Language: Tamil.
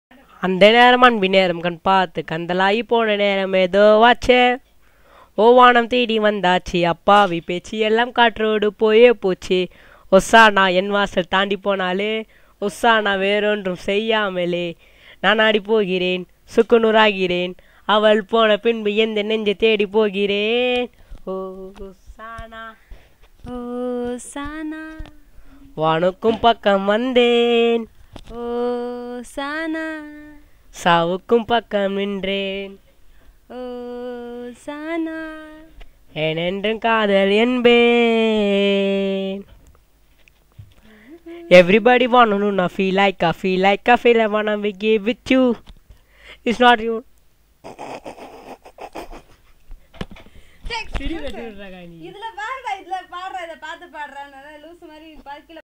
அந்த நேரம் அன்பி நேரம் கண் பார்த்து கந்தலாகி போன நேரம் ஏதோ வாச்சே ஓ வானம் தேடி வந்தாச்சு அப்பாவி பேச்சு எல்லாம் காற்றோடு போயே போச்சு ஒஸ்ஸானா என் வாசல் தாண்டி போனாலே ஒஸ்ஸானா வேறொன்றும் செய்யாமலே நான் ஆடி போகிறேன் சுக்குநூறாகிறேன் அவள் போன பின்பு எந்த நெஞ்சை தேடி போகிறேன் ஓ ஒஸ்ஸானா ஓ சானா வானுக்கும் பக்கம் வந்தேன் ஓ சானா சாவுக்கும் பக்கம் நின்றேன் ஓ சானா ஏனென்றும் காதல் என்பேன் Everybody wanna know I feel like I feel like I feel I wanna be give with you. It's not you. இதுல பாருடா இதுல பாடுற இதை பார்த்து பாடுறான்னு லூஸ் மாதிரி பாக்கில